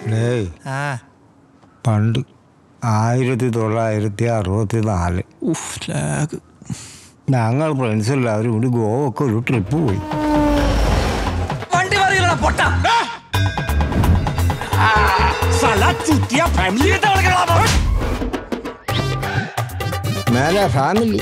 ഡേയ് ആ പണ്ട് ആയിരത്തി തൊള്ളായിരത്തി അറുപത്തി നാല് ഉഫ് ലാഗ് ഞങ്ങൾ ഫ്രണ്ട്സ് എല്ലാവരും കൂടി ഗോവക്ക് ഒരു ട്രിപ്പ് പോയി വണ്ടി പറയില്ലടാ പൊട്ട മേലെ ഫാമിലി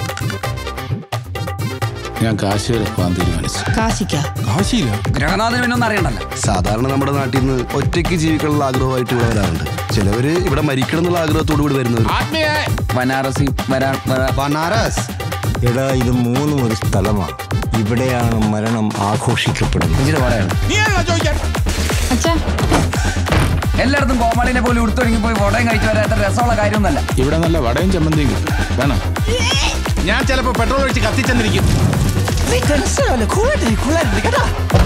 ഞാൻ കാശി വരെ പോകാൻ തീരുമാനിച്ചു കാശിക്ക കാശിയില്ല ഗ്രഹനാഥന് പിന്നെ ഒന്നും അറിയണ്ടല്ലോ സാധാരണ നമ്മുടെ നാട്ടിൽ നിന്ന് ഒറ്റയ്ക്ക് ജീവിക്കാനുള്ള ആഗ്രഹമായിട്ട് ഇവിടെ വരാറുണ്ട് ചിലവര് ഇവിടെ മരിക്കണം എന്നുള്ള ആഗ്രഹത്തോടു കൂടി വരുന്നവർ ബനാറസി വരാൻ വരാ- ബനാറസ് എടാ ഇത് മൂന്നും ഒരു സ്ഥലമാണ് ഇവിടെയാണ് മരണം ആഘോഷിക്കപ്പെടുന്നത് ഇച്ചിരി പറയാണ് അച്ഛാ എല്ലായിടത്തും കോമാളിനെ പോലെ ഉടുത്തൊരുങ്ങി പോയി ഫോട്ടോയും കഴിച്ചു വരാത്ത രസമുള്ള കാര്യമൊന്നുമല്ല ഇവിടെ നല്ല വടയും ചമ്മന്തിയും കിട്ടും വേണം ഞാൻ ചിലപ്പോ പെട്രോൾ ഒഴിച്ച് കത്തിച്ചെന്നിരിക്കും നീ ടെൻഷനല്ലേ കൂളായിട്ടിരി കൂളായിട്ടിരി കേട്ടാ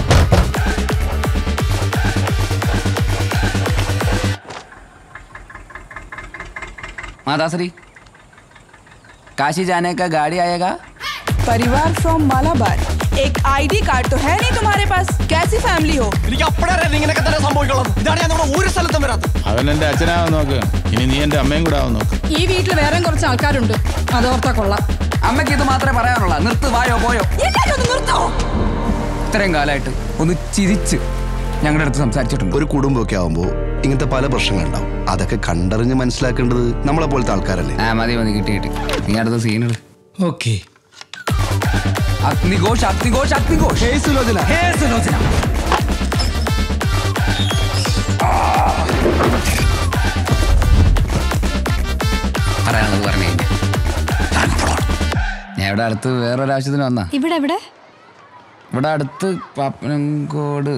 माताश्री काशी जाने का गाड़ी आएगा परिवार फ्रॉम मालाबार एक आईडी कार्ड तो है नहीं तुम्हारे पास कैसी फैमिली हो എനിക്ക് അപ്പഴേ അറിയാം ഇങ്ങനെയൊക്കെ തന്നെ സംഭവിക്കുള്ളത് ഇതാണ് ഞാൻ നമ്മുടെ ഒരു സ്ഥലത്തും വരാത്തത് അവൻ എന്റെ അച്ഛനാവാൻ നോക്ക് ഇനി നീ എന്റെ അമ്മയും കൂടെ ആവാൻ നോക്ക് ഈ വീട്ടിൽ വേറെയും കുറച്ച് ആൾക്കാരുണ്ട് അതോർത്താ കൊള്ളാം അമ്മയ്ക്ക് ഇത് മാത്രമേ പറയാനുള്ളൂ നിർത്ത് വായോ പോയോ എല്ലാരും ഒന്ന് നിർത്തോ ഇത്രയും കാലമായിട്ട് ഒന്ന് ചിരിച്ച് ഞങ്ങളുടെ അടുത്ത് സംസാരിച്ചിട്ടുണ്ട് ഒരു കുടുംബമൊക്കെ ആവുമ്പോൾ ഇങ്ങനത്തെ പല പ്രശ്നങ്ങളുണ്ടാവും അതൊക്കെ കണ്ടറിഞ്ഞ് മനസ്സിലാക്കേണ്ടത് നമ്മളെ പോലത്തെ ആൾക്കാരല്ലേ ആ മതി മതി കിട്ടി കിട്ടി നീ അടുത്ത സീനിട് okay Agnighosh Agnighosh Agnighosh hey Sulochana hey Sulochana പറയാനുള്ളത് പറഞ്ഞു കഴിഞ്ഞാൽ ഞാൻ ഇവിടെ അടുത്ത് വേറൊരു ആവശ്യത്തിന് വന്നാ ഇവിടെ എവിടെ ഇവിടെ അടുത്ത് പാപ്പനങ്കോട്